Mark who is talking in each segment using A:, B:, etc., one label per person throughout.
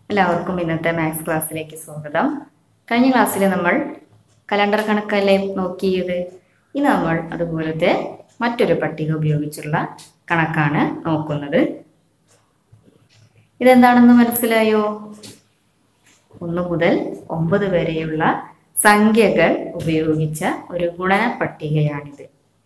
A: എല്ലാവർക്കും ഇന്നത്തെ മാത്സ് ക്ലാസ്സിലേക്ക് സ്വാഗതം കഴിഞ്ഞ ക്ലാസ്സിൽ നമ്മൾ കലണ്ടർ കണക്കല്ലേ നോക്കിയത് ഇന്ന് നമ്മൾ അതുപോലത്തെ മറ്റൊരു പട്ടിക ഉപയോഗിച്ചുള്ള കണക്കാണ് നോക്കുന്നത് ഇതെന്താണെന്ന് മനസ്സിലായോ ഒന്ന് മുതൽ ഒമ്പത് വരെയുള്ള സംഖ്യകൾ ഉപയോഗിച്ച ഒരു ഗുണന പട്ടികയാണിത്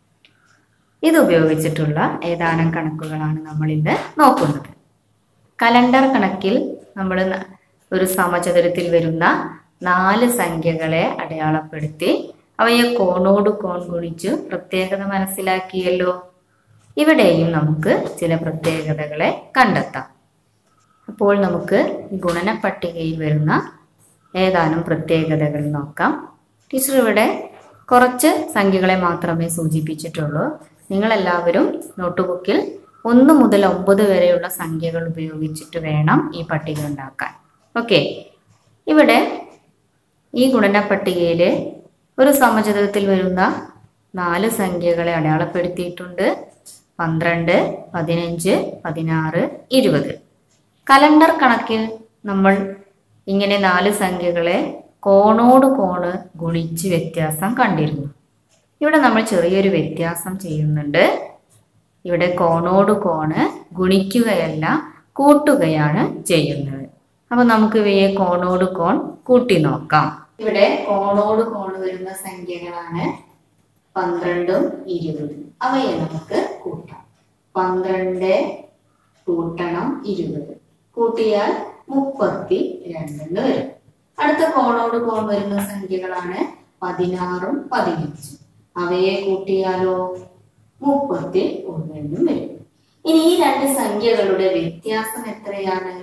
A: ഇത് ഉപയോഗിച്ചിട്ടുള്ള ഏതാനും കണക്കുകളാണ് നമ്മൾ ഇന്ന് നോക്കുന്നത് കലണ്ടർ കണക്കിൽ നമ്മൾ ഒരു സമചതുരത്തിൽ വരുന്ന നാല് സംഖ്യകളെ അടയാളപ്പെടുത്തി അവയെ കോണോട് കോൺ ഗുണിച്ചു പ്രത്യേകത മനസ്സിലാക്കിയല്ലോ ഇവിടെയും നമുക്ക് ചില പ്രത്യേകതകളെ കണ്ടെത്താം അപ്പോൾ നമുക്ക് ഈ ഗുണന പട്ടികയിൽ വരുന്ന ഏതാനും പ്രത്യേകതകൾ നോക്കാം ടീച്ചർ ഇവിടെ കുറച്ച് സംഖ്യകളെ മാത്രമേ സൂചിപ്പിച്ചിട്ടുള്ളൂ നിങ്ങളെല്ലാവരും നോട്ട്ബുക്കിൽ ഒന്ന് മുതൽ ഒമ്പത് വരെയുള്ള സംഖ്യകൾ ഉപയോഗിച്ചിട്ട് വേണം ഈ പട്ടിക ഉണ്ടാക്കാൻ ഓക്കെ ഇവിടെ ഈ ഗുണന പട്ടികയിൽ ഒരു സമചതുരത്തിൽ വരുന്ന നാല് സംഖ്യകളെ അടയാളപ്പെടുത്തിയിട്ടുണ്ട് പന്ത്രണ്ട് പതിനഞ്ച് പതിനാറ് ഇരുപത് കലണ്ടർ കണക്കിൽ നമ്മൾ ഇങ്ങനെ നാല് സംഖ്യകളെ കോണോട് കോണ് ഗുണിച്ച് വ്യത്യാസം കണ്ടിരുന്നു ഇവിടെ നമ്മൾ ചെറിയൊരു വ്യത്യാസം ചെയ്യുന്നുണ്ട് ഇവിടെ കോണോട് കോണ് ഗുണിക്കുകയല്ല കൂട്ടുകയാണ് ചെയ്യുന്നത് അപ്പൊ നമുക്ക് ഇവയെ കോണോട് കോൺ കൂട്ടി നോക്കാം ഇവിടെ കോണോട് കോണ് വരുന്ന സംഖ്യകളാണ് പന്ത്രണ്ടും ഇരുപതും അവയെ നമുക്ക് കൂട്ടാം പന്ത്രണ്ട് കൂട്ടണം ഇരുപത് കൂട്ടിയാൽ മുപ്പത്തി രണ്ടെന്ന് വരും അടുത്ത കോണോട് കോൺ വരുന്ന സംഖ്യകളാണ് പതിനാറും പതിനഞ്ചും അവയെ കൂട്ടിയാലോ മുപ്പത്തി ഒന്നെന്നും വരും ഇനി ഈ രണ്ട് സംഖ്യകളുടെ വ്യത്യാസം എത്രയാണ്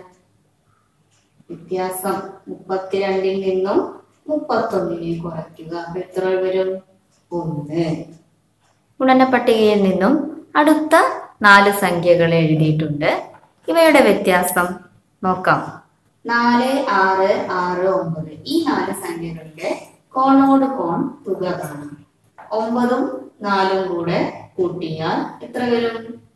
A: വ്യത്യാസം മുപ്പത്തിരണ്ടിൽ നിന്നും മുപ്പത്തൊന്നിനെ കുറയ്ക്കുക അപ്പൊ എത്ര വരും ഒന്ന് ഗുണന പട്ടികയിൽ നിന്നും അടുത്ത നാല് സംഖ്യകൾ എഴുതിയിട്ടുണ്ട് ഇവയുടെ വ്യത്യാസം നോക്കാം നാല് ആറ് ആറ് ഒമ്പത് ഈ നാല് സംഖ്യകളുടെ കോണോട് കോൺ തുക കാണാം ഒമ്പതും നാലും കൂടെ കൂട്ടിയാൽ എത്ര വരും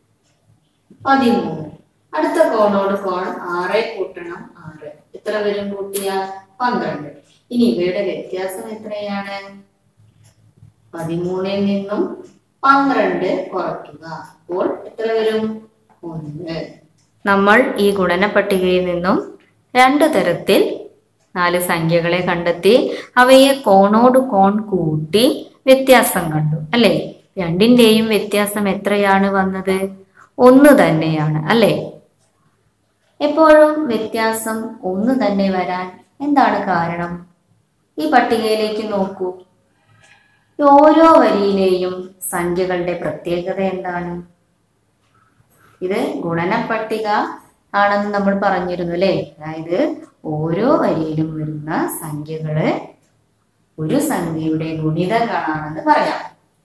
A: പതിമൂന്ന് അടുത്ത കോണോട് കോൺ ആറ് കൂട്ടണം ആറ് എത്ര വരും കൂട്ടിയാൽ പന്ത്രണ്ട് ഇനി ഇവയുടെ വ്യത്യാസം എത്രയാണ് പതിമൂന്നിൽ നിന്നും പന്ത്രണ്ട് കുറയ്ക്കുക അപ്പോൾ എത്ര വരും ഒന്ന് നമ്മൾ ഈ ഗുണന പട്ടികയിൽ നിന്നും രണ്ട് തരത്തിൽ നാല് സംഖ്യകളെ കണ്ടെത്തി അവയെ കോണോട് കോൺ കൂട്ടി വ്യത്യാസം കണ്ടു അല്ലേ രണ്ടിന്റെയും വ്യത്യാസം എത്രയാണ് വന്നത് ഒന്ന് തന്നെയാണ് അല്ലേ എപ്പോഴും വ്യത്യാസം ഒന്ന് തന്നെ വരാൻ എന്താണ് കാരണം ഈ പട്ടികയിലേക്ക് നോക്കൂ ഓരോ വരിയിലെയും സംഖ്യകളുടെ പ്രത്യേകത എന്താണ് ഇത് ഗുണന പട്ടിക ആണെന്ന് നമ്മൾ പറഞ്ഞിരുന്നു അല്ലേ അതായത് ഓരോ വരിയിലും വരുന്ന സംഖ്യകള് ഒരു സംഖ്യയുടെ ഗുണിതങ്ങളാണെന്ന് പറയാം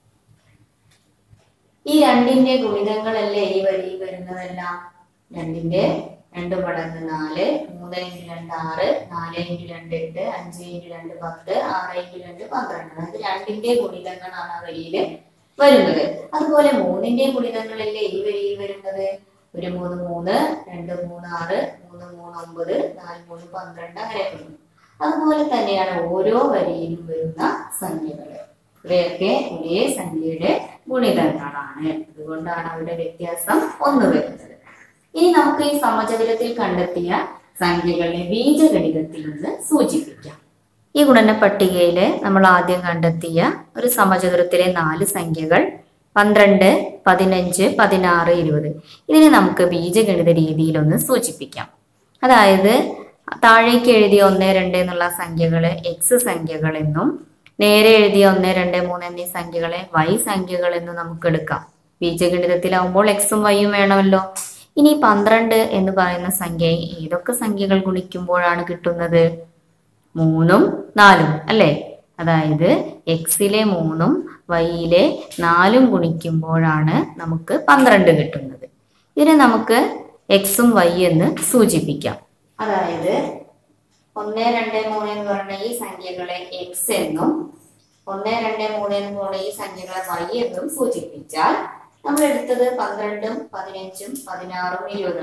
A: ഈ രണ്ടിന്റെ ഗുണിതങ്ങളല്ലേ ഈ വരിയിൽ വരുന്നതെല്ലാം രണ്ടിന്റെ രണ്ട് മടങ്ങ് നാല് മൂന്ന് ഇൻറ്റു രണ്ട് ആറ് നാല് ഇൻറ്റു രണ്ട് എട്ട് അഞ്ച് ഇൻറ്റു രണ്ട് പത്ത് ആറ് ഇൻറ്റു രണ്ട് പന്ത്രണ്ട് അതായത് രണ്ടിന്റെ ഗുണിതങ്ങളാണ് ആ വരിയില് വരുന്നത് അതുപോലെ മൂന്നിന്റെ ഗുണിതങ്ങളല്ലേ ഈ വരിയിൽ വരുന്നത് ഒരു മൂന്ന് മൂന്ന് രണ്ട് മൂന്ന് ആറ് മൂന്ന് മൂന്ന് ഒമ്പത് നാല് മൂന്ന് പന്ത്രണ്ട് അങ്ങനെ വരുന്നു അതുപോലെ തന്നെയാണ് ഓരോ വരിയിലും വരുന്ന സംഖ്യകൾ ഇവയൊക്കെ ഒരേ സംഖ്യയുടെ ഗുണിതങ്ങളാണ് അതുകൊണ്ടാണ് അവരുടെ വ്യത്യാസം ഒന്ന് വരുന്നത് ഇനി നമുക്ക് ഈ സമചതുരത്തിൽ കണ്ടെത്തിയ സംഖ്യകളെ ബീജഗണിതത്തിൽ ഒന്ന് സൂചിപ്പിക്കാം ഈ ഗുണന പട്ടികയിൽ നമ്മൾ ആദ്യം കണ്ടെത്തിയ ഒരു സമചതുരത്തിലെ നാല് സംഖ്യകൾ പന്ത്രണ്ട് പതിനഞ്ച് പതിനാറ് ഇരുപത് ഇതിനെ നമുക്ക് ബീജഗണിത രീതിയിൽ ഒന്ന് സൂചിപ്പിക്കാം അതായത് താഴേക്ക് എഴുതിയ ഒന്ന് രണ്ട് എന്നുള്ള സംഖ്യകളെ എക്സ് സംഖ്യകൾ എന്നും നേരെ എഴുതിയ ഒന്ന് രണ്ട് മൂന്ന് എന്നീ സംഖ്യകളെ വൈ സംഖ്യകൾ എന്നും നമുക്ക് എടുക്കാം ബീജഗണിതത്തിലാവുമ്പോൾ എക്സും വൈയും വേണമല്ലോ ഇനി പന്ത്രണ്ട് എന്ന് പറയുന്ന സംഖ്യ ഏതൊക്കെ സംഖ്യകൾ ഗുണിക്കുമ്പോഴാണ് കിട്ടുന്നത് മൂന്നും നാലും അല്ലേ അതായത് എക്സിലെ മൂന്നും വൈയിലെ നാലും ഗുണിക്കുമ്പോഴാണ് നമുക്ക് പന്ത്രണ്ട് കിട്ടുന്നത് ഇതിനെ നമുക്ക് എക്സും വൈ എന്ന് സൂചിപ്പിക്കാം അതായത് ഒന്ന് രണ്ട് മൂന്ന് എന്ന് പറയുന്ന ഈ സംഖ്യകളെ എക്സ് എന്നും ഒന്ന് രണ്ട് മൂന്ന് എന്ന് പറയുന്ന ഈ സംഖ്യകളെ വൈ എന്നും സൂചിപ്പിച്ചാൽ നമ്മൾ എടുത്തത് പന്ത്രണ്ടും പതിനഞ്ചും പതിനാറും ഇരുപതാണ്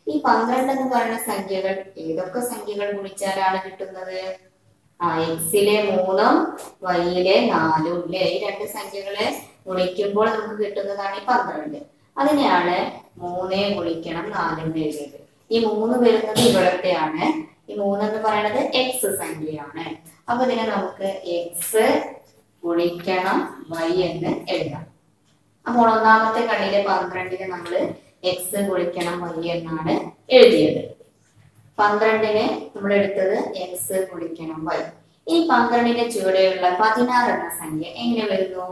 A: ഈ പന്ത്രണ്ട് എന്ന് പറയുന്ന സംഖ്യകൾ ഏതൊക്കെ സംഖ്യകൾ ഗുണിച്ചാലാണ് കിട്ടുന്നത് ആ എക്സിലെ മൂന്നും വൈയിലെ നാലും അല്ലെ ഈ രണ്ട് സംഖ്യകളെ ഗുണിക്കുമ്പോൾ നമുക്ക് കിട്ടുന്നതാണ് ഈ പന്ത്രണ്ട് അതിനെയാണ് മൂന്നേ ഗുണിക്കണം നാലെന്ന് എഴുതിയത് ഈ മൂന്ന് വരുന്നത് ഇവിടത്തെയാണ് ഈ മൂന്ന് എന്ന് പറയുന്നത് എക്സ് സംഖ്യയാണ് അപ്പൊ ഇതിനെ നമുക്ക് എക്സ് ഗുണിക്കണം വൈ എന്ന് എഴുതാം അപ്പോൾ ഒന്നാമത്തെ കണ്ണിലെ പന്ത്രണ്ടിന് നമ്മൾ എക്സ് ഗുണിക്കണം വൈ എന്നാണ് എഴുതിയത് പന്ത്രണ്ടിന് നമ്മൾ എടുത്തത് എക്സ് ഗുണിക്കണം വൈ ഈ പന്ത്രണ്ടിന്റെ ചുവടെയുള്ള പതിനാറ് എന്ന സംഖ്യ എങ്ങനെ വരുന്നു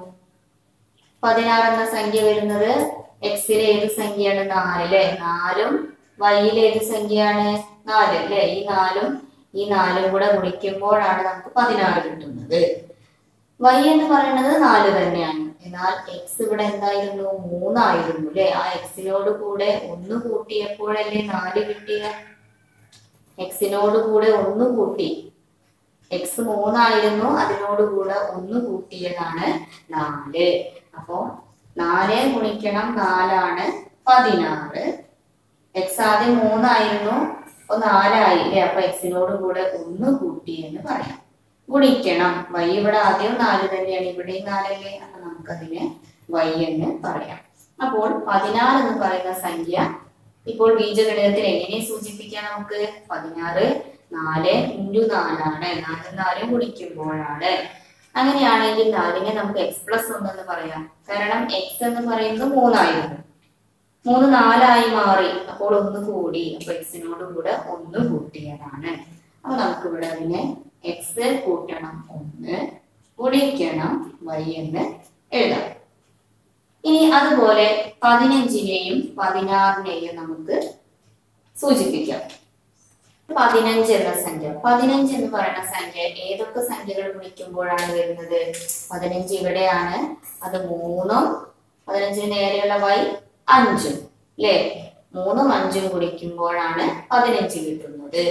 A: പതിനാറ് എന്ന സംഖ്യ വരുന്നത് എക്സിലെ ഏത് സംഖ്യയാണ് നാല് അല്ലെ നാലും വൈയിലെ ഏത് സംഖ്യയാണ് നാല് അല്ലെ ഈ നാലും ഈ നാലും കൂടെ ഗുണിക്കുമ്പോഴാണ് നമുക്ക് പതിനാറ് കിട്ടുന്നത് വൈ എന്ന് പറയുന്നത് നാല് തന്നെയാണ് എന്നാൽ എക്സ് ഇവിടെ എന്തായിരുന്നു മൂന്നായിരുന്നു അല്ലെ ആ എക്സിനോട് കൂടെ ഒന്ന് കൂട്ടിയപ്പോഴല്ലേ നാല് കിട്ടിയ എക്സിനോട് കൂടെ ഒന്ന് കൂട്ടി എക്സ് മൂന്നായിരുന്നു അതിനോട് കൂടെ ഒന്ന് കൂട്ടിയതാണ് നാല് അപ്പോ നാല് ഗുണിക്കണം നാലാണ് പതിനാറ് എക്സ് ആദ്യം മൂന്നായിരുന്നു അപ്പൊ നാലായി അല്ലെ അപ്പൊ എക്സിനോട് കൂടെ ഒന്ന് കൂട്ടി എന്ന് പറയാം ഗുണിക്കണം വൈ ഇവിടെ ആദ്യം നാല് തന്നെയാണ് ഇവിടെയും നാലല്ലേ അപ്പൊ നമുക്കതിനെ വൈ എന്ന് പറയാം അപ്പോൾ പതിനാറ് എന്ന് പറയുന്ന സംഖ്യ ഇപ്പോൾ ബീജഗണിതത്തിൽ എങ്ങനെ സൂചിപ്പിക്കാം നമുക്ക് പതിനാറ് നാല് ഇൻറ്റു നാലാണ് നാലും നാലും ഗുണിക്കുമ്പോഴാണ് അങ്ങനെയാണെങ്കിൽ നാലിനെ നമുക്ക് എക്സ് പ്ലസ് ഉണ്ടെന്ന് പറയാം കാരണം എക്സ് എന്ന് പറയുന്നത് മൂന്നായിരുന്നു മൂന്ന് നാലായി മാറി അപ്പോൾ ഒന്ന് കൂടി അപ്പൊ എക്സിനോട് കൂടെ ഒന്ന് കൂട്ടിയതാണ് അപ്പൊ നമുക്ക് ഇവിടെ അതിനെ എക്സ് കൂട്ടണം ഒന്ന് ഗുണിക്കണം വൈ എന്ന് എഴുതാം ഇനി അതുപോലെ പതിനഞ്ചിനെയും പതിനാറിനെയും നമുക്ക് സൂചിപ്പിക്കാം പതിനഞ്ച് എന്ന സംഖ്യ പതിനഞ്ച് എന്ന് പറയുന്ന സംഖ്യ ഏതൊക്കെ സംഖ്യകൾ ഗുണിക്കുമ്പോഴാണ് വരുന്നത് പതിനഞ്ച് ഇവിടെയാണ് അത് മൂന്നും പതിനഞ്ചിന് നേരെയുള്ള വൈ അഞ്ചും അല്ലേ മൂന്നും അഞ്ചും ഗുണിക്കുമ്പോഴാണ് പതിനഞ്ച് കിട്ടുന്നത്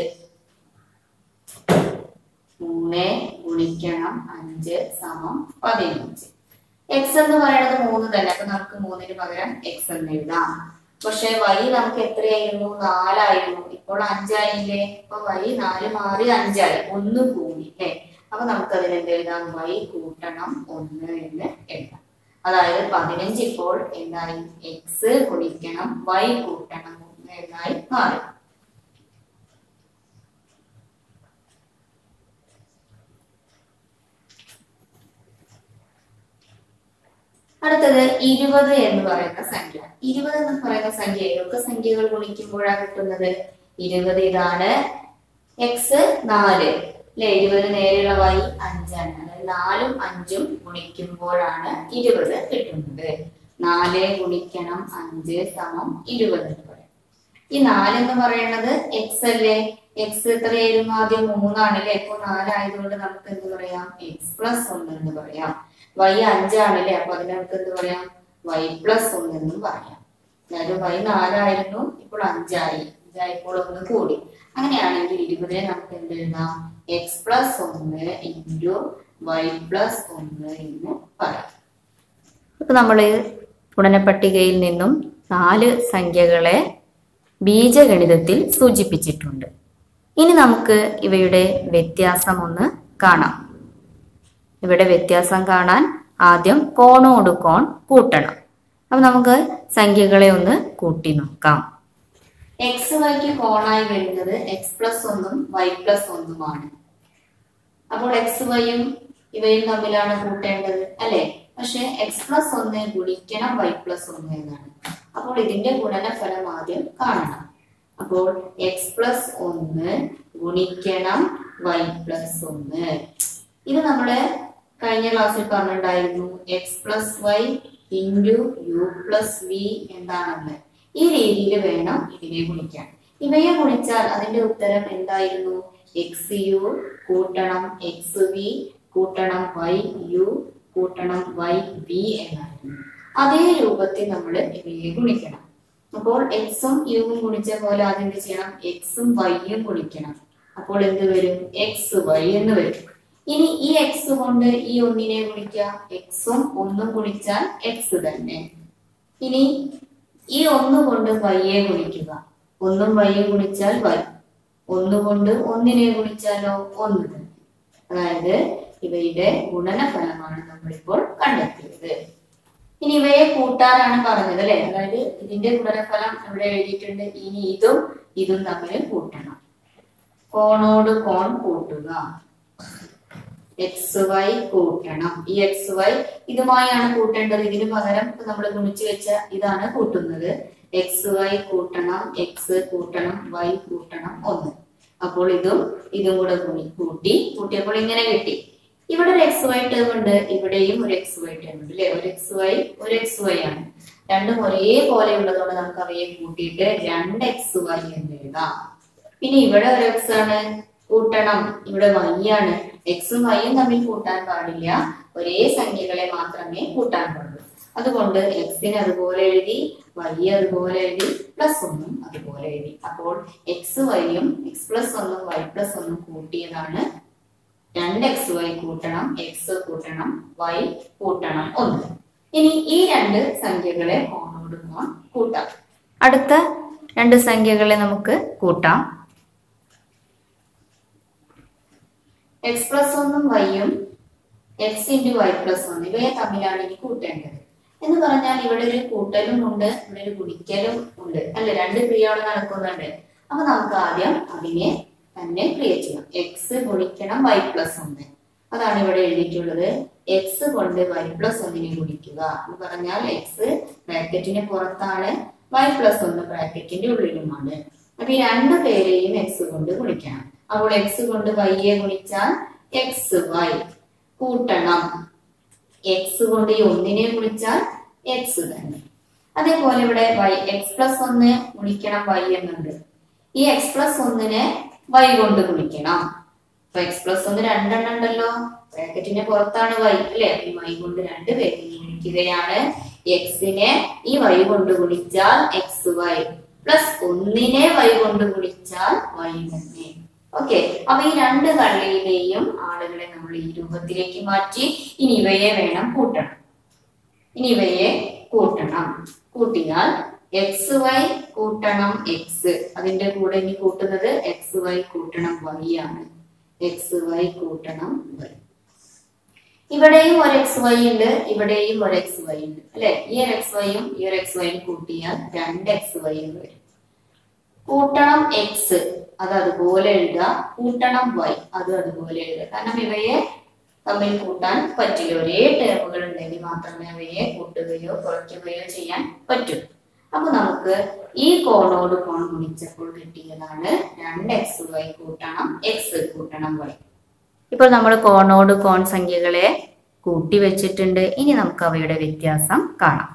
A: മൂന്ന് ഗുണിക്കണം അഞ്ച് സമം പതിനഞ്ച് എക്സ് എന്ന് പറയുന്നത് മൂന്ന് തന്നെ അപ്പൊ നമുക്ക് മൂന്നിന് പകരം എക്സ് എന്ന് എഴുതാം പക്ഷെ വൈ നമുക്ക് എത്രയായിരുന്നു നാലായിരുന്നു ഇപ്പോൾ അഞ്ചായില്ലേ അപ്പൊ വൈ നാല് മാറി അഞ്ചായി ഒന്ന് കൂടി അല്ലേ അപ്പൊ നമുക്ക് അതിന് എന്ത് എഴുതാം വൈ കൂട്ടണം ഒന്ന് എന്ന് എഴുതാം അതായത് പതിനഞ്ച് ഇപ്പോൾ എന്തായി എക്സ് ഗുണിക്കണം വൈ കൂട്ടണം ഒന്ന് എന്നായി മാറി അടുത്തത് ഇരുപത് എന്ന് പറയുന്ന സംഖ്യ ഇരുപത് എന്ന് പറയുന്ന സംഖ്യ ഏതൊക്കെ സംഖ്യകൾ ഗുണിക്കുമ്പോഴാണ് കിട്ടുന്നത് ഇരുപത് ഇതാണ് എക്സ് നാല് അല്ലെ ഇരുപത് നേരെയുള്ള വൈ അഞ്ചാണ് അതായത് നാലും അഞ്ചും ഗുണിക്കുമ്പോഴാണ് ഇരുപത് കിട്ടുന്നത് നാല് ഗുണിക്കണം അഞ്ച് സമം ഇരുപത് എന്ന് പറയും ഈ നാല് എന്ന് പറയുന്നത് എക്സ് അല്ലേ എക്സ് എത്രയായിരുന്നു ആദ്യം മൂന്നാണ് അല്ലെ ഇപ്പൊ നാലായതുകൊണ്ട് നമുക്ക് എന്ത് പറയാം എക്സ് പ്ലസ് ഒന്ന് എന്ന് പറയാം വൈ അഞ്ചാണ് അല്ലെ അപ്പൊ അതിന് നമുക്ക് എന്ത് പറയാം വൈ പ്ലസ് ഒന്ന് എന്നും പറയാം അതായത് വൈ നാലായിരുന്നു ഇപ്പോൾ അഞ്ചായി അഞ്ചായപ്പോൾ ഒന്ന് കൂടി അങ്ങനെയാണെങ്കിൽ ഇരുപതിനെ നമുക്ക് എന്ത് എഴുതാം എക്സ് പ്ലസ് ഒന്ന് ഇൻറ്റു വൈ പ്ലസ് ഒന്ന് എന്ന് പറയാം
B: ഇപ്പൊ നമ്മൾ ഗുണനപ്പട്ടികയിൽ നിന്നും നാല് സംഖ്യകളെ ബീജഗണിതത്തിൽ സൂചിപ്പിച്ചിട്ടുണ്ട് ഇനി നമുക്ക് ഇവയുടെ വ്യത്യാസം ഒന്ന് കാണാം ഇവിടെ വ്യത്യാസം കാണാൻ ആദ്യം കോണോട് കോൺ കൂട്ടണം അപ്പൊ നമുക്ക് സംഖ്യകളെ ഒന്ന് കൂട്ടി നോക്കാം
A: എക്സ് വൈക്ക് കോണായി വരുന്നത് എക്സ് പ്ലസ് ഒന്നും വൈ പ്ലസ് ഒന്നുമാണ് അപ്പോൾ എക്സ് വൈയും ഇവയും തമ്മിലാണ് കൂട്ടേണ്ടത് അല്ലെ പക്ഷെ എക്സ് പ്ലസ് ഒന്ന് ഗുണിക്കണം വൈ പ്ലസ് ഒന്ന് എന്നാണ് അപ്പോൾ ഇതിന്റെ ഗുണനഫലം ആദ്യം കാണണം അപ്പോൾ എക്സ് പ്ലസ് ഒന്ന് ഗുണിക്കണം വൈ പ്ലസ് ഒന്ന് ഇത് നമ്മള് കഴിഞ്ഞ ക്ലാസ്സിൽ പറഞ്ഞിട്ടുണ്ടായിരുന്നു x plus y into u plus v എന്താണെന്ന് ഈ രീതിയിൽ വേണം ഇതിനെ ഗുണിക്കാൻ ഇവയെ ഗുണിച്ചാൽ അതിന്റെ ഉത്തരം എന്തായിരുന്നു എക്സ് യു കൂട്ടണം എക്സ് വി കൂട്ടണം വൈ യു കൂട്ടണം വൈ വി എന്നായിരുന്നു അതേ രൂപത്തിൽ നമ്മൾ ഇവയെ ഗുണിക്കണം അപ്പോൾ എക്സും യുവും ഗുണിച്ച പോലെ ആദ്യം എന്ത് ചെയ്യണം എക്സും വൈയും ഗുണിക്കണം അപ്പോൾ എന്ത് വരും എക്സ് വൈ എന്ന് വരും ഇനി ഈ എക്സ് കൊണ്ട് ഈ ഒന്നിനെ ഗുണിക്കാം എക്സും ഒന്നും ഗുണിച്ചാൽ എക്സ് തന്നെ ഇനി ഈ ഒന്ന് കൊണ്ട് വൈയെ ഗുണിക്കുക ഒന്നും വൈയും ഗുണിച്ചാൽ വൈ ഒന്ന് കൊണ്ട് ഒന്നിനെ ഗുണിച്ചാലോ ഒന്ന് തന്നെ അതായത് ഇവയുടെ ഗുണനഫലമാണ് നമ്മളിപ്പോൾ കണ്ടെത്തിയത് ഇനി ഇവയെ കൂട്ടാനാണ് പറഞ്ഞത് അല്ലെ അതായത് ഇതിന്റെ ഗുണനഫലം ഇവിടെ എഴുതിയിട്ടുണ്ട് ഇനി ഇതും ഇതും തമ്മിൽ കൂട്ടണം കോണോട് കോൺ കൂട്ടുക എക്സ് വൈ കൂട്ടണം ഈ എക്സ് വൈ ഇതുമായാണ് കൂട്ടേണ്ടത് ഇതിന് പകരം നമ്മൾ ഗുണിച്ചു വെച്ച ഇതാണ് കൂട്ടുന്നത് എക്സ് വൈ കൂട്ടണം എക്സ് കൂട്ടണം വൈ കൂട്ടണം ഒന്ന് അപ്പോൾ ഇതും ഇതും കൂടെ ഗുണി കൂട്ടി കൂട്ടിയപ്പോൾ ഇങ്ങനെ കിട്ടി ഇവിടെ ഒരു എക്സ് വൈ ടേം ഉണ്ട് ഇവിടെയും ഒരു എക്സ് വൈ ടേം ഉണ്ട് അല്ലെ ഒരു എക്സ് വൈ ഒരു എക്സ് വൈ ആണ് രണ്ടും ഒരേപോലെ ഉള്ളതുകൊണ്ട് നമുക്ക് അവയെ കൂട്ടിയിട്ട് രണ്ട് എക്സ് വൈ എന്ന് എഴുതാം പിന്നെ ഇവിടെ ഒരു എക്സ് ആണ് കൂട്ടണം ഇവിടെ വൈ ആണ് എക്സും വൈയും തമ്മിൽ കൂട്ടാൻ പാടില്ല ഒരേ സംഖ്യകളെ മാത്രമേ കൂട്ടാൻ പാടുള്ളൂ അതുകൊണ്ട് എക്സിന് അതുപോലെ എഴുതി വൈ അതുപോലെ എഴുതി പ്ലസ് ഒന്നും അതുപോലെ എഴുതി അപ്പോൾ എക്സ് വൈയും എക്സ് പ്ലസ് ഒന്നും വൈ പ്ലസ് ഒന്നും കൂട്ടിയതാണ് രണ്ട് എക്സ് വൈ കൂട്ടണം എക്സ് കൂട്ടണം വൈ കൂട്ടണം ഒന്ന് ഇനി ഈ രണ്ട് സംഖ്യകളെ കോണോട് കോൺ കൂട്ടാം
B: അടുത്ത രണ്ട് സംഖ്യകളെ നമുക്ക് കൂട്ടാം
A: എക്സ് പ്ലസ് ഒന്നും വൈയും എക്സ് ഇൻറ്റു വൈ പ്ലസ് ഒന്ന് ഇവയെ തമ്മിലാണ് ഇനി കൂട്ടേണ്ടത് എന്ന് പറഞ്ഞാൽ ഇവിടെ ഒരു കൂട്ടലും ഉണ്ട് ഇവിടെ ഒരു ഗുണിക്കലും ഉണ്ട് അല്ലെ രണ്ട് ക്രിയകൾ നടക്കുന്നുണ്ട് അപ്പൊ നമുക്ക് ആദ്യം അതിനെ തന്നെ ക്രിയ ചെയ്യാം എക്സ് ഗുണിക്കണം വൈ പ്ലസ് ഒന്ന് അതാണ് ഇവിടെ എഴുതിയിട്ടുള്ളത് എക്സ് കൊണ്ട് വൈ പ്ലസ് ഒന്നിനെ ഗുണിക്കുക എന്ന് പറഞ്ഞാൽ എക്സ് ബ്രാക്കറ്റിന് പുറത്താണ് വൈ പ്ലസ് ഒന്ന് ബ്രാക്കറ്റിന്റെ ഉള്ളിലുമാണ് അപ്പൊ ഈ രണ്ട് പേരെയും എക്സ് കൊണ്ട് ഗുണിക്കണം അപ്പോൾ എക്സ് കൊണ്ട് വൈയെ ഗുണിച്ചാൽ എക്സ് വൈ കൂട്ടണം എക്സ് കൊണ്ട് ഈ ഒന്നിനെ ഗുണിച്ചാൽ എക്സ് തന്നെ അതേപോലെ ഇവിടെ വൈ എക്സ് പ്ലസ് ഒന്ന് ഗുണിക്കണം വൈ എന്നുണ്ട് ഈ എക്സ് പ്ലസ് ഒന്നിനെ വൈ കൊണ്ട് ഗുണിക്കണം അപ്പൊ എക്സ് പ്ലസ് ഒന്ന് രണ്ടെണ്ണം ഉണ്ടല്ലോ ബ്രാക്കറ്റിന്റെ പുറത്താണ് വൈ അല്ലെ ഈ വൈ കൊണ്ട് രണ്ട് പേരെ ഗുണിക്കുകയാണ് എക്സിനെ ഈ വൈ കൊണ്ട് ഗുണിച്ചാൽ എക്സ് വൈ പ്ലസ് ഒന്നിനെ വൈ കൊണ്ട് ഗുണിച്ചാൽ വൈ തന്നെ ഓക്കെ അപ്പൊ ഈ രണ്ട് കള്ളിയിലെയും ആളുകളെ നമ്മൾ ഈ രൂപത്തിലേക്ക് മാറ്റി ഇനി ഇവയെ വേണം കൂട്ടണം ഇനി ഇവയെ കൂട്ടണം കൂട്ടിയാൽ എക്സ് വൈ കൂട്ടണം എക്സ് അതിന്റെ കൂടെ ഇനി കൂട്ടുന്നത് എക്സ് വൈ കൂട്ടണം വൈ ആണ് എക്സ് വൈ കൂട്ടണം വൈ ഇവിടെയും ഒരു എക്സ് വൈ ഉണ്ട് ഇവിടെയും ഒരു എക്സ് വൈ ഉണ്ട് അല്ലെ ഈ ഒരു എക്സ് വൈയും ഈ ഒരു എക്സ് വൈയും കൂട്ടിയാൽ രണ്ട് എക്സ് വൈ എന്ന് വരും കൂട്ടണം എക്സ് അത് അതുപോലെ എഴുതുക കൂട്ടണം വൈ അത് അതുപോലെ എഴുതുക കാരണം ഇവയെ തമ്മിൽ കൂട്ടാൻ പറ്റില്ല ഒരേ ടേമുകൾ ഉണ്ടെങ്കിൽ മാത്രമേ അവയെ കൂട്ടുകയോ കുറയ്ക്കുകയോ ചെയ്യാൻ പറ്റൂ അപ്പൊ നമുക്ക് ഈ കോണോട് കോൺ ഗുണിച്ചപ്പോൾ കിട്ടിയതാണ് രണ്ട് എക്സ് വൈ കൂട്ടണം എക്സ് കൂട്ടണം വൈ
B: ഇപ്പോൾ നമ്മൾ കോണോട് കോൺ സംഖ്യകളെ കൂട്ടി വെച്ചിട്ടുണ്ട് ഇനി നമുക്ക് അവയുടെ വ്യത്യാസം കാണാം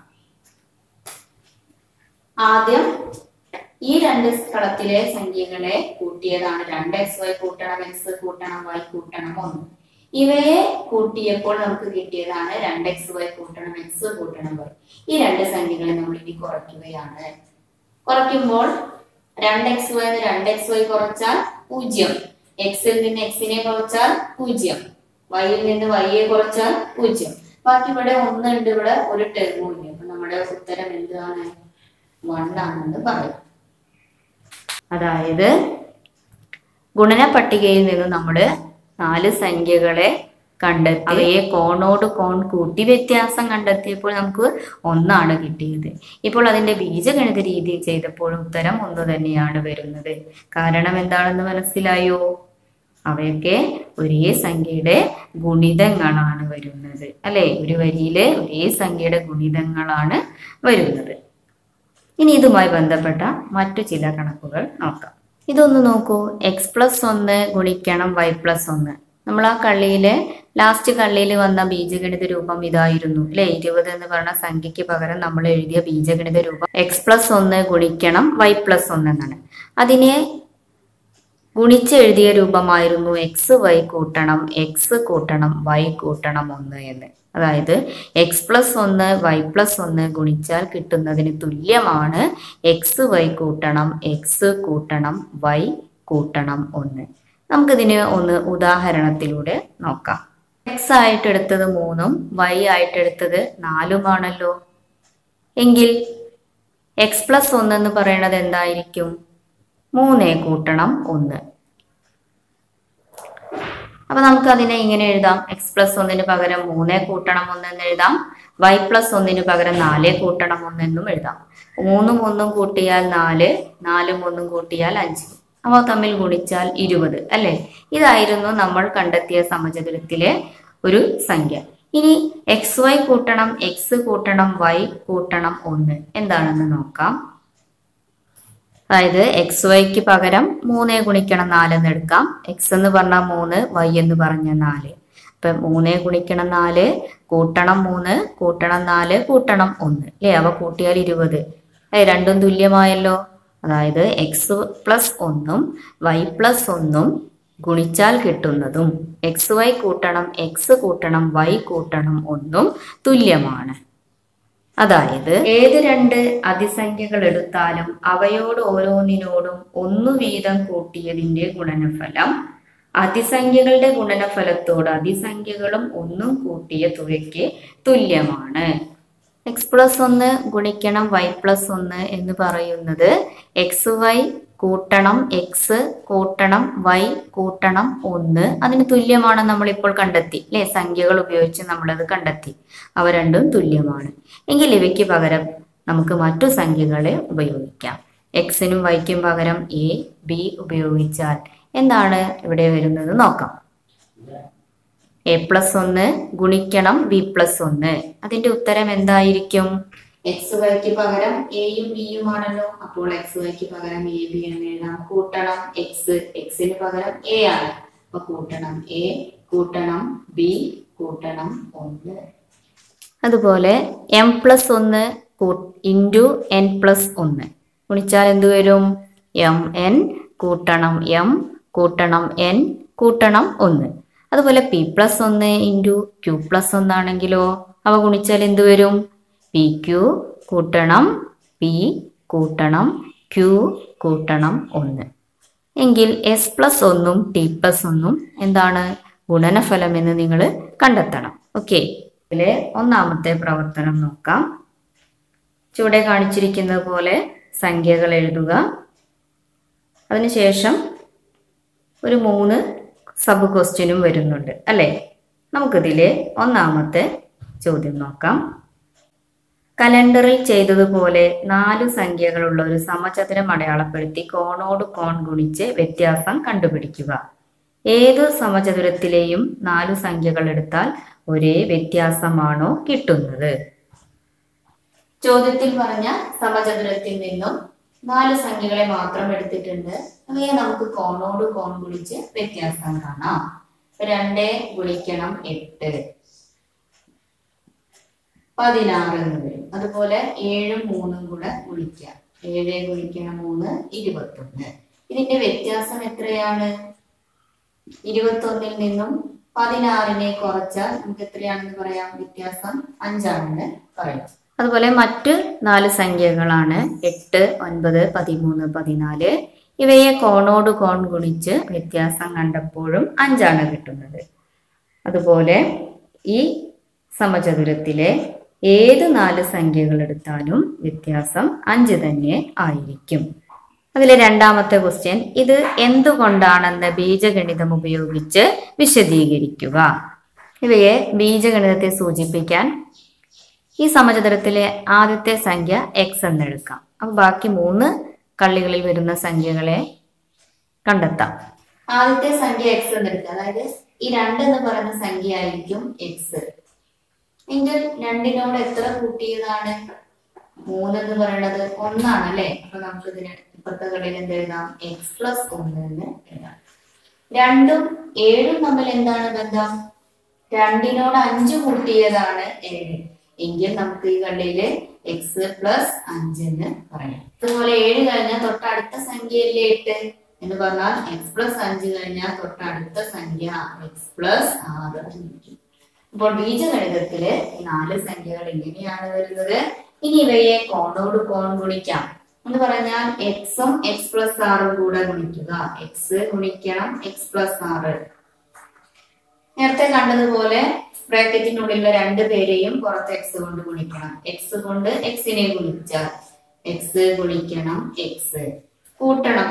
A: ആദ്യം ഈ രണ്ട് കളത്തിലെ സംഖ്യകളെ കൂട്ടിയതാണ് രണ്ട് എക്സ് വൈ കൂട്ടണം എക്സ് കൂട്ടണം വൈ കൂട്ടണം ഒന്ന് ഇവയെ കൂട്ടിയപ്പോൾ നമുക്ക് കിട്ടിയതാണ് രണ്ട് എക്സ് വൈ കൂട്ടണം എക്സ് കൂട്ടണം വൈ ഈ രണ്ട് സംഖ്യകളെ നമ്മൾ ഇനി കുറയ്ക്കുകയാണ് കുറയ്ക്കുമ്പോൾ രണ്ട് എക്സ് വൈ രണ്ട് എക്സ് വൈ കുറച്ചാൽ പൂജ്യം എക്സിൽ നിന്ന് എക്സിനെ കുറച്ചാൽ പൂജ്യം വൈയിൽ നിന്ന് വൈയെ കുറച്ചാൽ പൂജ്യം ബാക്കി ഇവിടെ ഒന്നുണ്ട് ഇവിടെ ഒരു ടേമും ഇല്ല അപ്പൊ നമ്മുടെ ഉത്തരം എന്താണ് വൺ ആണെന്ന് പറയും
B: അതായത് ഗുണന പട്ടികയിൽ നിന്ന് നമ്മൾ നാല് സംഖ്യകളെ കണ്ടെത്തി അവയെ കോണോട് കോൺ കൂട്ടി വ്യത്യാസം കണ്ടെത്തിയപ്പോൾ നമുക്ക് ഒന്നാണ് കിട്ടിയത് ഇപ്പോൾ അതിന്റെ ബീജഗണിത രീതി ചെയ്തപ്പോൾ ഉത്തരം ഒന്ന് തന്നെയാണ് വരുന്നത് കാരണം എന്താണെന്ന് മനസ്സിലായോ അവയൊക്കെ ഒരേ സംഖ്യയുടെ ഗുണിതങ്ങളാണ് വരുന്നത് അല്ലെ ഒരു വരിയിലെ ഒരേ സംഖ്യയുടെ ഗുണിതങ്ങളാണ് വരുന്നത് ഇനി ഇതുമായി ബന്ധപ്പെട്ട മറ്റു ചില കണക്കുകൾ നോക്കാം ഇതൊന്ന് നോക്കൂ എക്സ് പ്ലസ് ഒന്ന് ഗുണിക്കണം വൈ പ്ലസ് ഒന്ന് നമ്മൾ ആ കള്ളിയിലെ ലാസ്റ്റ് കള്ളിയിൽ വന്ന ബീജഗണിത രൂപം ഇതായിരുന്നു അല്ലെ ഇരുപത് എന്ന് പറഞ്ഞ സംഖ്യയ്ക്ക് പകരം നമ്മൾ എഴുതിയ ബീജഗണിത രൂപം എക്സ് പ്ലസ് ഒന്ന് ഗുണിക്കണം വൈ പ്ലസ് ഒന്ന് എന്നാണ് അതിനെ ഗുണിച്ചെഴുതിയ രൂപമായിരുന്നു എക്സ് വൈ കൂട്ടണം എക്സ് കൂട്ടണം വൈ കൂട്ടണം ഒന്ന് എന്ന് അതായത് എക്സ് പ്ലസ് ഒന്ന് വൈ പ്ലസ് ഒന്ന് ഗുണിച്ചാൽ കിട്ടുന്നതിന് തുല്യമാണ് എക്സ് വൈ കൂട്ടണം എക്സ് കൂട്ടണം വൈ കൂട്ടണം ഒന്ന് നമുക്കിതിന് ഒന്ന് ഉദാഹരണത്തിലൂടെ നോക്കാം എക്സ് ആയിട്ട് എടുത്തത് മൂന്നും വൈ ആയിട്ട് എടുത്തത് നാലുമാണല്ലോ എങ്കിൽ എക്സ് പ്ലസ് ഒന്ന് എന്ന് പറയുന്നത് എന്തായിരിക്കും മൂന്ന് കൂട്ടണം ഒന്ന് അപ്പൊ നമുക്ക് അതിനെ ഇങ്ങനെ എഴുതാം എക്സ് പ്ലസ് ഒന്നിന് പകരം മൂന്ന് കൂട്ടണം ഒന്ന് എന്ന് എഴുതാം വൈ പ്ലസ് ഒന്നിന് പകരം നാല് കൂട്ടണം ഒന്നെന്നും എഴുതാം മൂന്നും ഒന്നും കൂട്ടിയാൽ നാല് നാലും ഒന്നും കൂട്ടിയാൽ അഞ്ച് അവ തമ്മിൽ ഗുണിച്ചാൽ ഇരുപത് അല്ലെ ഇതായിരുന്നു നമ്മൾ കണ്ടെത്തിയ സമചതുരത്തിലെ ഒരു സംഖ്യ ഇനി എക്സ് വൈ കൂട്ടണം എക്സ് കൂട്ടണം വൈ കൂട്ടണം ഒന്ന് എന്താണെന്ന് നോക്കാം അതായത് എക്സ് വൈക്ക് പകരം മൂന്നേ ഗുണിക്കണം നാലെന്ന് എടുക്കാം എക്സ് എന്ന് പറഞ്ഞാൽ മൂന്ന് വൈ എന്ന് പറഞ്ഞ നാല് അപ്പൊ മൂന്നേ ഗുണിക്കണം നാല് കൂട്ടണം മൂന്ന് കൂട്ടണം നാല് കൂട്ടണം ഒന്ന് അല്ലേ അവ കൂട്ടിയാൽ ഇരുപത് ഏ രണ്ടും തുല്യമായല്ലോ അതായത് എക്സ് പ്ലസ് ഒന്നും വൈ പ്ലസ് ഒന്നും ഗുണിച്ചാൽ കിട്ടുന്നതും എക്സ് വൈ കൂട്ടണം എക്സ് കൂട്ടണം വൈ കൂട്ടണം ഒന്നും തുല്യമാണ് അതായത് ഏത് രണ്ട് അതിസംഖ്യകൾ എടുത്താലും അവയോട് ഓരോന്നിനോടും ഒന്നു വീതം കൂട്ടിയതിന്റെ ഗുണനഫലം അതിസംഖ്യകളുടെ ഗുണനഫലത്തോട് അതിസംഖ്യകളും ഒന്നും കൂട്ടിയ തുകയ്ക്ക് തുല്യമാണ് എക്സ് പ്ലസ് ഒന്ന് ഗുണിക്കണം വൈ പ്ലസ് ഒന്ന് എന്ന് പറയുന്നത് എക്സ് വൈ കൂട്ടണം എക്സ് കൂട്ടണം വൈ കൂട്ടണം ഒന്ന് അതിന് തുല്യമാണെന്ന് നമ്മളിപ്പോൾ കണ്ടെത്തി അല്ലെ സംഖ്യകൾ ഉപയോഗിച്ച് നമ്മളത് കണ്ടെത്തി അവ രണ്ടും തുല്യമാണ് എങ്കിൽ ഇവയ്ക്ക് പകരം നമുക്ക് മറ്റു സംഖ്യകളെ ഉപയോഗിക്കാം എക്സിനും വൈക്കും പകരം എ ബി ഉപയോഗിച്ചാൽ എന്താണ് ഇവിടെ വരുന്നത് നോക്കാം എ പ്ലസ് ഒന്ന് ഗുണിക്കണം ബി പ്ലസ് ഒന്ന് അതിന്റെ ഉത്തരം എന്തായിരിക്കും എക്സ് വൈക്ക് പകരം എയും ബിയും ആണല്ലോ അപ്പോൾ എക്സ് വൈക്ക് പകരം എ ബി എന്ന് എഴുതാം കൂട്ടണം എക്സ് എക്സിന് പകരം എ ആണ് അപ്പൊ കൂട്ടണം എ കൂട്ടണം ബി കൂട്ടണം ഒന്ന് അതുപോലെ എം പ്ലസ് ഒന്ന് ഇൻറ്റു എൻ പ്ലസ് ഒന്ന് ഗുണിച്ചാൽ എന്ത് വരും എം എൻ കൂട്ടണം എം കൂട്ടണം എൻ കൂട്ടണം ഒന്ന് അതുപോലെ പി പ്ലസ് ഒന്ന് ഇൻറ്റു ക്യൂ പ്ലസ് ഒന്നാണെങ്കിലോ അവ ഗുണിച്ചാൽ എന്ത് വരും പി ക്യൂ കൂട്ടണം പി കൂട്ടണം ക്യൂ കൂട്ടണം ഒന്ന് എങ്കിൽ എസ് പ്ലസ് ഒന്നും ടി പ്ലസ് ഒന്നും എന്താണ് ഗുണനഫലം എന്ന് നിങ്ങൾ കണ്ടെത്തണം ഓക്കെ ഇതിലെ ഒന്നാമത്തെ പ്രവർത്തനം നോക്കാം ചുവടെ കാണിച്ചിരിക്കുന്നത് പോലെ സംഖ്യകൾ എഴുതുക അതിനുശേഷം ഒരു മൂന്ന് സബ് ക്വസ്റ്റ്യനും വരുന്നുണ്ട് അല്ലേ നമുക്കിതിലെ ഒന്നാമത്തെ ചോദ്യം നോക്കാം കലണ്ടറിൽ ചെയ്തതുപോലെ നാലു സംഖ്യകളുള്ള ഒരു സമചതുരം അടയാളപ്പെടുത്തി കോണോട് കോൺ ഗുണിച്ച് വ്യത്യാസം കണ്ടുപിടിക്കുക ഏത് സമചതുരത്തിലെയും നാലു സംഖ്യകൾ എടുത്താൽ ഒരേ വ്യത്യാസമാണോ കിട്ടുന്നത് ചോദ്യത്തിൽ പറഞ്ഞ സമചതുരത്തിൽ നിന്നും നാല് സംഖ്യകളെ മാത്രം എടുത്തിട്ടുണ്ട് അവയെ നമുക്ക് കോണോട് കോൺ ഗുണിച്ച് വ്യത്യാസം കാണാം രണ്ട് ഗുണിക്കണം എട്ട് പതിനാറ് എന്ന് വരും അതുപോലെ ഏഴും മൂന്നും കൂടെ ഗുണിക്കാം ഏഴ് ഗുണിക്കണം മൂന്ന് ഇരുപത്തൊന്ന് ഇതിന്റെ വ്യത്യാസം എത്രയാണ് ഇരുപത്തൊന്നിൽ നിന്നും പതിനാറിനെ കുറച്ചാൽ നമുക്ക് എത്രയാണെന്ന് പറയാം വ്യത്യാസം അഞ്ചാണെന്ന് പറയാം അതുപോലെ മറ്റ് നാല് സംഖ്യകളാണ് എട്ട് ഒൻപത് പതിമൂന്ന് പതിനാല് ഇവയെ കോണോട് കോൺ ഗുണിച്ച് വ്യത്യാസം കണ്ടപ്പോഴും അഞ്ചാണ് കിട്ടുന്നത് അതുപോലെ ഈ സമചതുരത്തിലെ ഏത് നാല് സംഖ്യകൾ എടുത്താലും വ്യത്യാസം അഞ്ച് തന്നെ ആയിരിക്കും അതിലെ രണ്ടാമത്തെ ക്വസ്റ്റ്യൻ ഇത് എന്തുകൊണ്ടാണെന്ന് ബീജഗണിതം ഉപയോഗിച്ച് വിശദീകരിക്കുക ഇവയെ ബീജഗണിതത്തെ സൂചിപ്പിക്കാൻ ഈ സമചതുരത്തിലെ ആദ്യത്തെ സംഖ്യ എക്സ് എന്നെടുക്കാം അപ്പൊ ബാക്കി മൂന്ന് കള്ളികളിൽ വരുന്ന സംഖ്യകളെ കണ്ടെത്താം ആദ്യത്തെ സംഖ്യ എക്സ് എന്നെടുക്കുക അതായത് ഈ രണ്ട് എന്ന് പറയുന്ന സംഖ്യ ആയിരിക്കും എക്സ് എങ്കിൽ രണ്ടിനോട് എത്ര കൂട്ടിയതാണ് മൂന്ന് എന്ന് പറയുന്നത് ഒന്നാണ് അല്ലെ അപ്പൊ നമുക്ക് ഇതിന് ഇപ്പുറത്തെ കളിയിൽ എന്ത് എഴുതാം എക്സ് പ്ലസ് ഒന്ന് എന്ന് എഴുതാം രണ്ടും ഏഴും തമ്മിൽ എന്താണ് ബന്ധം രണ്ടിനോട് അഞ്ച് കൂട്ടിയതാണ് ഏഴ് എങ്കിൽ നമുക്ക് ഈ കള്ളിയില് എക്സ് പ്ലസ് അഞ്ച് എന്ന് പറയാം അതുപോലെ ഏഴ് കഴിഞ്ഞാൽ തൊട്ടടുത്ത സംഖ്യയല്ലേ എട്ട് എന്ന് പറഞ്ഞാൽ എക്സ് പ്ലസ് അഞ്ച് കഴിഞ്ഞാൽ തൊട്ടടുത്ത സംഖ്യ എക്സ് പ്ലസ് ആറ് ആയിരിക്കും അപ്പോൾ ബീജഗണിതത്തില് ഈ നാല് സംഖ്യകൾ ഇങ്ങനെയാണ് വരുന്നത് ഇനി ഇവയെ കോണോട് കോൺ ഗുണിക്കാം എന്ന് പറഞ്ഞാൽ എക്സും എക്സ് പ്ലസ് ആറും കൂടെ ഗുണിക്കുക എക്സ് ഗുണിക്കണം എക്സ് പ്ലസ് ആറ് നേരത്തെ കണ്ടതുപോലെ ബ്രാക്കറ്റിനുള്ളിലുള്ള രണ്ട് പേരെയും പുറത്ത് എക്സ് കൊണ്ട് ഗുണിക്കണം എക്സ് കൊണ്ട് എക്സിനെ ഗുണിച്ചാൽ എക്സ് ഗുണിക്കണം എക്സ് കൂട്ടണം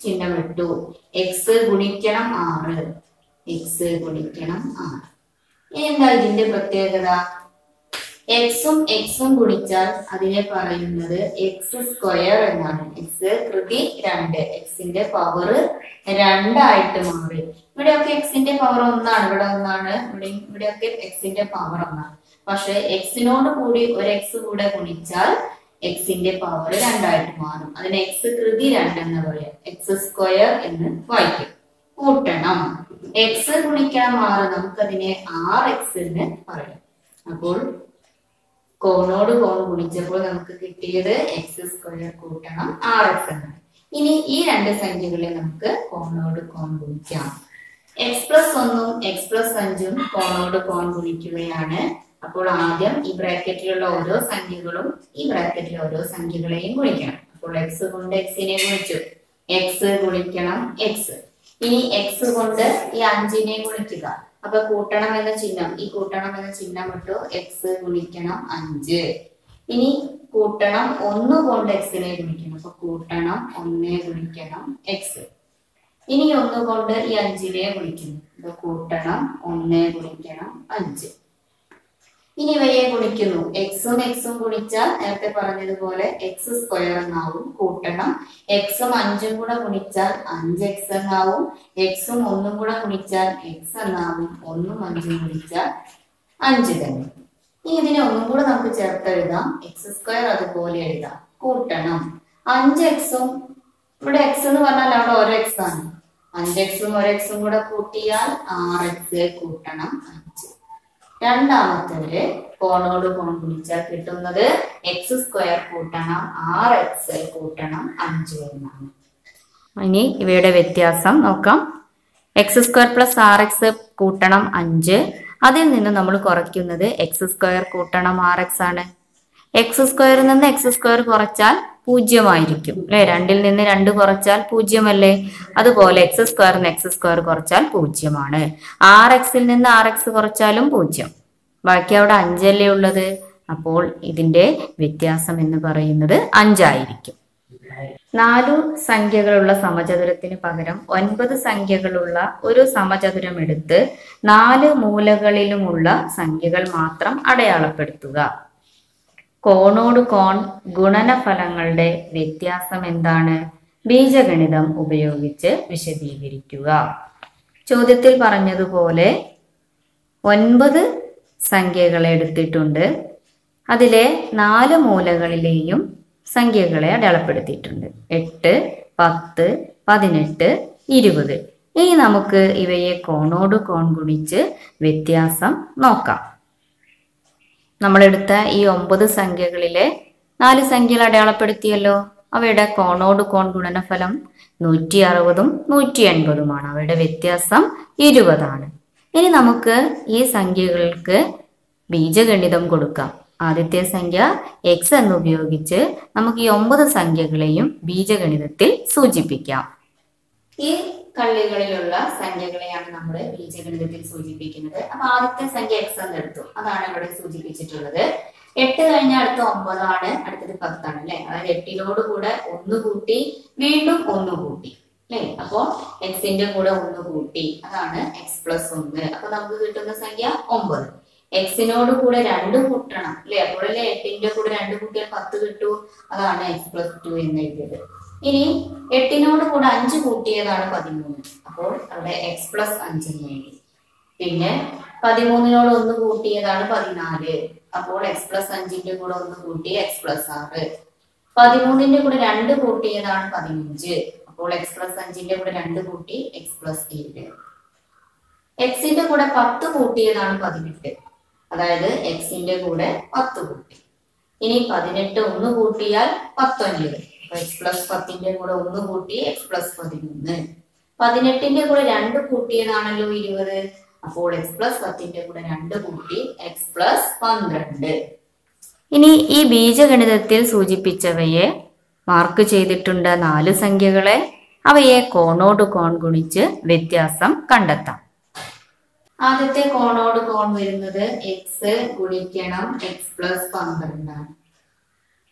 A: ചിഹ്നം ഇട്ടു എക്സ് ഗുണിക്കണം ആറ് എക്സ് ഗുണിക്കണം ആറ് ഇനി എന്താ ഇതിന്റെ പ്രത്യേകത എക്സും എക്സും ഗുണിച്ചാൽ അതിനെ പറയുന്നത് എക്സ് സ്ക്വയർ എന്നാണ് എക്സ് കൃതി രണ്ട് എക്സിന്റെ പവർ രണ്ടായിട്ട് മാറി ഇവിടെയൊക്കെ എക്സിന്റെ പവർ ഒന്നാണ് ഇവിടെ ഒന്നാണ് ഇവിടെ ഇവിടെയൊക്കെ എക്സിന്റെ പവർ ഒന്നാണ് പക്ഷെ എക്സിനോട് കൂടി ഒരു എക്സ് കൂടെ ഗുണിച്ചാൽ എക്സിന്റെ പവർ രണ്ടായിട്ട് മാറും അതിന് എക്സ് കൃതി രണ്ട് എന്ന് പറയാം എക്സ് സ്ക്വയർ എന്ന് വായിക്കും കൂട്ടണം എക്സ് ഗുണിക്കണം ആറ് നമുക്കതിനെ ആർ എക്സ് എന്ന് പറയാം അപ്പോൾ കോണോട് കോൺ ഗുണിച്ചപ്പോൾ നമുക്ക് കിട്ടിയത് എക്സ് സ്ക്വയർ കൂട്ടണം ആർ എക്സ് എന്നാണ് ഇനി ഈ രണ്ട് സംഖ്യകളെ നമുക്ക് കോണോട് കോൺ ഗുണിക്കാം എക്സ് പ്ലസ് ഒന്നും എക്സ് പ്ലസ് അഞ്ചും കോണോട് കോൺ ഗുണിക്കുകയാണ് അപ്പോൾ ആദ്യം ഈ ബ്രാക്കറ്റിലുള്ള ഓരോ സംഖ്യകളും ഈ ബ്രാക്കറ്റിലെ ഓരോ സംഖ്യകളെയും ഗുണിക്കണം അപ്പോൾ എക്സ് കൊണ്ട് എക്സിനെ ഗുണിച്ചു എക്സ് ഗുണിക്കണം എക്സ് ഇനി എക്സ് കൊണ്ട് ഈ അഞ്ചിനെ ഗുണിക്കുക അപ്പൊ കൂട്ടണം എന്ന ചിഹ്നം ഈ കൂട്ടണം എന്ന ചിഹ്നം ഇട്ടു എക്സ് ഗുണിക്കണം അഞ്ച് ഇനി കൂട്ടണം ഒന്ന് കൊണ്ട് എക്സിനെ ഗുണിക്കണം അപ്പൊ കൂട്ടണം ഒന്നേ ഗുണിക്കണം എക്സ് ഇനി ഒന്ന് കൊണ്ട് ഈ അഞ്ചിനെ ഗുണിക്കുന്നു അപ്പൊ കൂട്ടണം ഒന്നേ ഗുണിക്കണം അഞ്ച് ഇനി ഇവയെ ഗുണിക്കുന്നു എക്സും എക്സും ഗുണിച്ചാൽ നേരത്തെ പറഞ്ഞതുപോലെ എക്സ് സ്ക്വയർ എന്നാവും കൂട്ടണം എക്സും അഞ്ചും കൂടെ ഗുണിച്ചാൽ അഞ്ച് എക്സ് എന്നാവും എക്സും ഒന്നും കൂടെ ഗുണിച്ചാൽ എക്സ് എന്നാവും ഒന്നും അഞ്ചും ഗുണിച്ചാൽ അഞ്ച് തന്നെ ഇനി ഇതിനെ ഒന്നും കൂടെ നമുക്ക് ചേർത്ത് എഴുതാം എക്സ് സ്ക്വയർ അതുപോലെ എഴുതാം കൂട്ടണം അഞ്ച് എക്സും ഇവിടെ എക്സ് എന്ന് പറഞ്ഞാൽ അവിടെ ഒരു എക്സ് ആണ് അഞ്ച് എക്സും ഒരു എക്സും കൂടെ കൂട്ടിയാൽ ആറ് എക്സ് കൂട്ടണം അഞ്ച് രണ്ടാമത്തേത് കോണോട് കോൺ ഗുണിച്ചാൽ കിട്ടുന്നത് എക്സ് സ്ക്വയർ കൂട്ടണം ആറ് എക്സ് കൂട്ടണം അഞ്ച് എന്നാണ്
B: ഇനി ഇവയുടെ വ്യത്യാസം നോക്കാം x square plus r x കൂട്ടണം അഞ്ച് അതിൽ നിന്ന് നമ്മൾ കുറയ്ക്കുന്നത് എക്സ് സ്ക്വയർ കൂട്ടണം ആർ എക്സ് ആണ് എക്സ് സ്ക്വയറിൽ നിന്ന് എക്സ് സ്ക്വയർ കുറച്ചാൽ പൂജ്യമായിരിക്കും അല്ലെ രണ്ടിൽ നിന്ന് രണ്ട് കുറച്ചാൽ പൂജ്യമല്ലേ അതുപോലെ എക്സ് സ്ക്വയറിൽ നിന്ന് എക്സ് സ്ക്വയർ കുറച്ചാൽ പൂജ്യമാണ് ആർ എക്സിൽ നിന്ന് ആർ എക്സ് കുറച്ചാലും പൂജ്യം ബാക്കി അവിടെ അഞ്ചല്ലേ ഉള്ളത് അപ്പോൾ ഇതിന്റെ വ്യത്യാസം എന്ന് പറയുന്നത് അഞ്ചായിരിക്കും നാലു സംഖ്യകളുള്ള സമചതുരത്തിന് പകരം ഒൻപത് സംഖ്യകളുള്ള ഒരു സമചതുരം എടുത്ത് നാല് മൂലകളിലുമുള്ള സംഖ്യകൾ മാത്രം അടയാളപ്പെടുത്തുക കോണോട് കോൺ ഗുണനഫലങ്ങളുടെ വ്യത്യാസം എന്താണ് ബീജഗണിതം ഉപയോഗിച്ച് വിശദീകരിക്കുക ചോദ്യത്തിൽ പറഞ്ഞതുപോലെ ഒൻപത് സംഖ്യകളെ എടുത്തിട്ടുണ്ട് അതിലെ നാല് മൂലകളിലെയും സംഖ്യകളെ അടയാളപ്പെടുത്തിയിട്ടുണ്ട് എട്ട് പത്ത് പതിനെട്ട് ഇരുപത് ഇനി നമുക്ക് ഇവയെ കോണോട് കോൺ ഗുണിച്ച് വ്യത്യാസം നോക്കാം നമ്മളെടുത്ത ഈ ഒമ്പത് സംഖ്യകളിലെ നാല് സംഖ്യകൾ അടയാളപ്പെടുത്തിയല്ലോ അവയുടെ കോണോട് കോൺ ഗുണനഫലം നൂറ്റി അറുപതും നൂറ്റി എൺപതുമാണ് അവയുടെ വ്യത്യാസം ഇരുപതാണ് ഇനി നമുക്ക് ഈ സംഖ്യകൾക്ക് ബീജഗണിതം കൊടുക്കാം ആദ്യത്തെ സംഖ്യ എക്സ് എന്നുപയോഗിച്ച് നമുക്ക് ഈ ഒമ്പത് സംഖ്യകളെയും ബീജഗണിതത്തിൽ സൂചിപ്പിക്കാം
A: ഈ കള്ളികളിലുള്ള സംഖ്യകളെയാണ് നമ്മൾ ബീജഗണിതത്തിൽ സൂചിപ്പിക്കുന്നത് അപ്പൊ ആദ്യത്തെ സംഖ്യ എക്സ് എന്ന് എടുത്തു അതാണ് ഇവിടെ സൂചിപ്പിച്ചിട്ടുള്ളത് എട്ട് കഴിഞ്ഞ അടുത്ത ഒമ്പതാണ് അടുത്തത് പത്താണ് അല്ലെ അതായത് എട്ടിനോട് കൂടെ ഒന്ന് കൂട്ടി വീണ്ടും ഒന്ന് കൂട്ടി അല്ലെ അപ്പോ എക്സിന്റെ കൂടെ ഒന്ന് കൂട്ടി അതാണ് എക്സ് പ്ലസ് ഒന്ന് അപ്പൊ നമുക്ക് കിട്ടുന്ന സംഖ്യ ഒമ്പത് എക്സിനോട് കൂടെ രണ്ട് കൂട്ടണം അല്ലെ അപ്പോഴല്ലേ എട്ടിന്റെ കൂടെ രണ്ട് കൂട്ടിയാൽ പത്ത് കിട്ടൂ അതാണ് എക്സ് പ്ലസ് ടു എന്ന് എഴുതിയത് ഇനി എട്ടിനോട് കൂടെ അഞ്ച് കൂട്ടിയതാണ് പതിമൂന്ന് അപ്പോൾ അവിടെ എക്സ് പ്ലസ് അഞ്ച് എന്ന് എഴുതി പിന്നെ പതിമൂന്നിനോട് ഒന്ന് കൂട്ടിയതാണ് പതിനാല് അപ്പോൾ എക്സ് പ്ലസ് അഞ്ചിന്റെ കൂടെ ഒന്ന് കൂട്ടി എക്സ് പ്ലസ് ആറ് പതിമൂന്നിന്റെ കൂടെ രണ്ട് കൂട്ടിയതാണ് പതിനഞ്ച് അപ്പോൾ എക്സ് പ്ലസ് അഞ്ചിന്റെ കൂടെ രണ്ട് കൂട്ടി എക്സ് പ്ലസ് ഏഴ് എക്സിന്റെ കൂടെ പത്ത് കൂട്ടിയതാണ് പതിനെട്ട് അതായത് എക്സിന്റെ കൂടെ പത്ത് കൂട്ടി ഇനി പതിനെട്ട് ഒന്ന് കൂട്ടിയാൽ പത്തൊൻപത് അപ്പൊ എക്സ് പ്ലസ് പത്തിന്റെ കൂടെ ഒന്ന് കൂട്ടി എക്സ് പ്ലസ് പതിമൂന്ന് പതിനെട്ടിന്റെ കൂടെ രണ്ട് കൂട്ടിയതാണല്ലോ ഇരുപത് അപ്പോൾ എക്സ് പ്ലസ് പത്തിന്റെ കൂടെ രണ്ട് കൂട്ടി എക്സ് പ്ലസ് പന്ത്രണ്ട്
B: ഇനി ഈ ബീജഗണിതത്തിൽ സൂചിപ്പിച്ചവയെ മാർക്ക് ചെയ്തിട്ടുണ്ട് നാല് സംഖ്യകളെ അവയെ കോണോട് കോൺ ഗുണിച്ച് വ്യത്യാസം കണ്ടെത്താം
A: ആദ്യത്തെ കോണോട് കോൺ വരുന്നത് എക്സ് ഗുണിക്കണം എക്സ് പ്ലസ് പന്ത്രണ്ടാണ്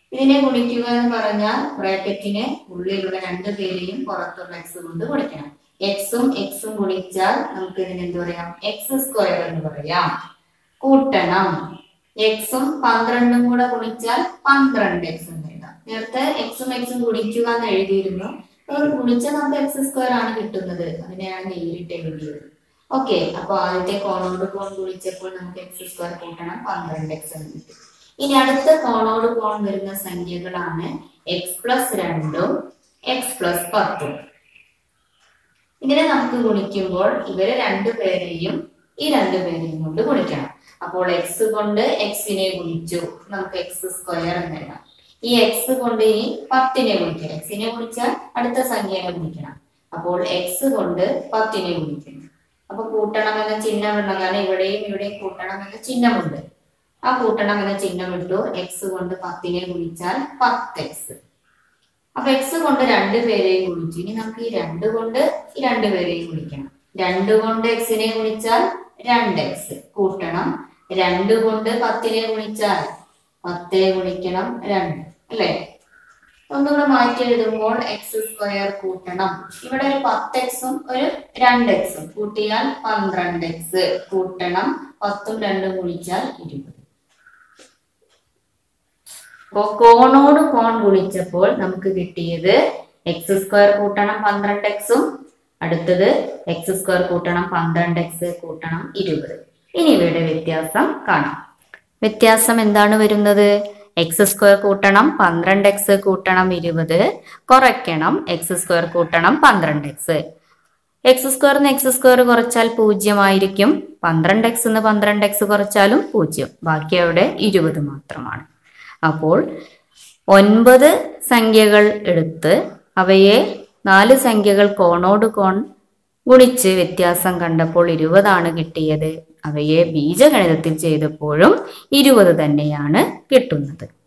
A: ഇതിനെ ഗുണിക്കുക എന്ന് പറഞ്ഞാൽ ബ്രാക്കറ്റിന് ഉള്ളിലുള്ള രണ്ട് പേരെയും പുറത്തുള്ള എക്സ് കൊണ്ട് ഗുണിക്കണം എക്സും എക്സും ഗുണിച്ചാൽ നമുക്ക് ഇതിന് എന്ത് പറയാം എക്സ് സ്ക്വയർ എന്ന് പറയാം കൂട്ടണം എക്സും പന്ത്രണ്ടും കൂടെ ഗുണിച്ചാൽ പന്ത്രണ്ട് എക്സ് എന്ന് എഴുതാം നേരത്തെ എക്സും എക്സും ഗുണിക്കുക എന്ന് എഴുതിയിരുന്നു അപ്പോൾ ഗുണിച്ചാൽ നമുക്ക് എക്സ് സ്ക്വയർ ആണ് കിട്ടുന്നത് അതിനെയാണ് നേരിട്ട് എഴുതിയത് ഓക്കെ അപ്പൊ ആദ്യത്തെ കോണോട് കോൺ ഗുണിച്ചപ്പോൾ നമുക്ക് എക്സ് സ്ക്വയർ കൂട്ടണം പന്ത്രണ്ട് എക്സ് എന്ന് കിട്ടി ഇനി അടുത്ത കോണോട് കോൺ വരുന്ന സംഖ്യകളാണ് എക്സ് പ്ലസ് രണ്ടും എക്സ് പ്ലസ് പത്തും ഇതിനെ നമുക്ക് ഗുണിക്കുമ്പോൾ ഇവരെ രണ്ടുപേരെയും ഈ രണ്ടുപേരെയും കൊണ്ട് ഗുണിക്കണം അപ്പോൾ എക്സ് കൊണ്ട് എക്സിനെ ഗുണിച്ചു നമുക്ക് എക്സ് സ്ക്വയർ എന്ന് എഴുതാം ഈ എക്സ് കൊണ്ട് ഇനി പത്തിനെ ഗുണിക്കണം എക്സിനെ ഗുണിച്ചാൽ അടുത്ത സംഖ്യനെ ഗുണിക്കണം അപ്പോൾ എക്സ് കൊണ്ട് പത്തിനെ ഗുണിക്കുന്നു അപ്പൊ കൂട്ടണം എന്ന ചിഹ്നം ഇടണം കാരണം ഇവിടെയും ഇവിടെയും കൂട്ടണം എന്ന ചിഹ്നമുണ്ട് ആ കൂട്ടണം എന്ന ചിഹ്നം ഇട്ടു എക്സ് കൊണ്ട് പത്തിനെ ഗുണിച്ചാൽ പത്ത് എക്സ് അപ്പൊ എക്സ് കൊണ്ട് രണ്ട് പേരെയും ഗുണിച്ചു ഇനി നമുക്ക് ഈ രണ്ട് കൊണ്ട് ഈ രണ്ട് പേരെയും ഗുണിക്കണം രണ്ട് കൊണ്ട് എക്സിനെ ഗുണിച്ചാൽ രണ്ട് എക്സ് കൂട്ടണം രണ്ട് കൊണ്ട് പത്തിനെ ഗുണിച്ചാൽ പത്തേ ഗുണിക്കണം രണ്ട് അല്ലേ ഒന്നുകൂടെ മാറ്റി എഴുതുമ്പോൾ എക്സ് സ്ക്വയർ കൂട്ടണം ഇവിടെ ഒരു പത്ത് എക്സും ഒരു രണ്ട് എക്സും കൂട്ടിയാൽ പന്ത്രണ്ട് എക്സ് കൂട്ടണം പത്തും രണ്ടും ഗുണിച്ചാൽ ഇരുപത് അപ്പോ കോണോട് കോൺ ഗുണിച്ചപ്പോൾ നമുക്ക് കിട്ടിയത് എക്സ് സ്ക്വയർ കൂട്ടണം പന്ത്രണ്ട് എക്സും അടുത്തത് എക്സ് സ്ക്വയർ കൂട്ടണം പന്ത്രണ്ട് എക്സ് കൂട്ടണം ഇരുപത് ഇനി ഇവയുടെ വ്യത്യാസം കാണാം വ്യത്യാസം എന്താണ് വരുന്നത് എക്സ് സ്ക്വയർ കൂട്ടണം പന്ത്രണ്ട് എക്സ് കൂട്ടണം ഇരുപത് കുറയ്ക്കണം എക്സ് സ്ക്വയർ കൂട്ടണം പന്ത്രണ്ട് എക്സ് എക്സ് സ്ക്വയറിന് എക്സ് സ്ക്വയർ കുറച്ചാൽ പൂജ്യമായിരിക്കും പന്ത്രണ്ട് എക്സ് എന്ന് പന്ത്രണ്ട് എക്സ് കുറച്ചാലും പൂജ്യം ബാക്കി അവിടെ ഇരുപത് മാത്രമാണ് അപ്പോൾ ഒൻപത് സംഖ്യകൾ എടുത്ത് അവയെ നാല് സംഖ്യകൾ കോണോട് കോൺ ഗുണിച്ച് വ്യത്യാസം കണ്ടപ്പോൾ ഇരുപതാണ് കിട്ടിയത് അവയെ ബീജഗണിതത്തിൽ ചെയ്തപ്പോഴും ഇരുപത് തന്നെയാണ് കിട്ടുന്നത്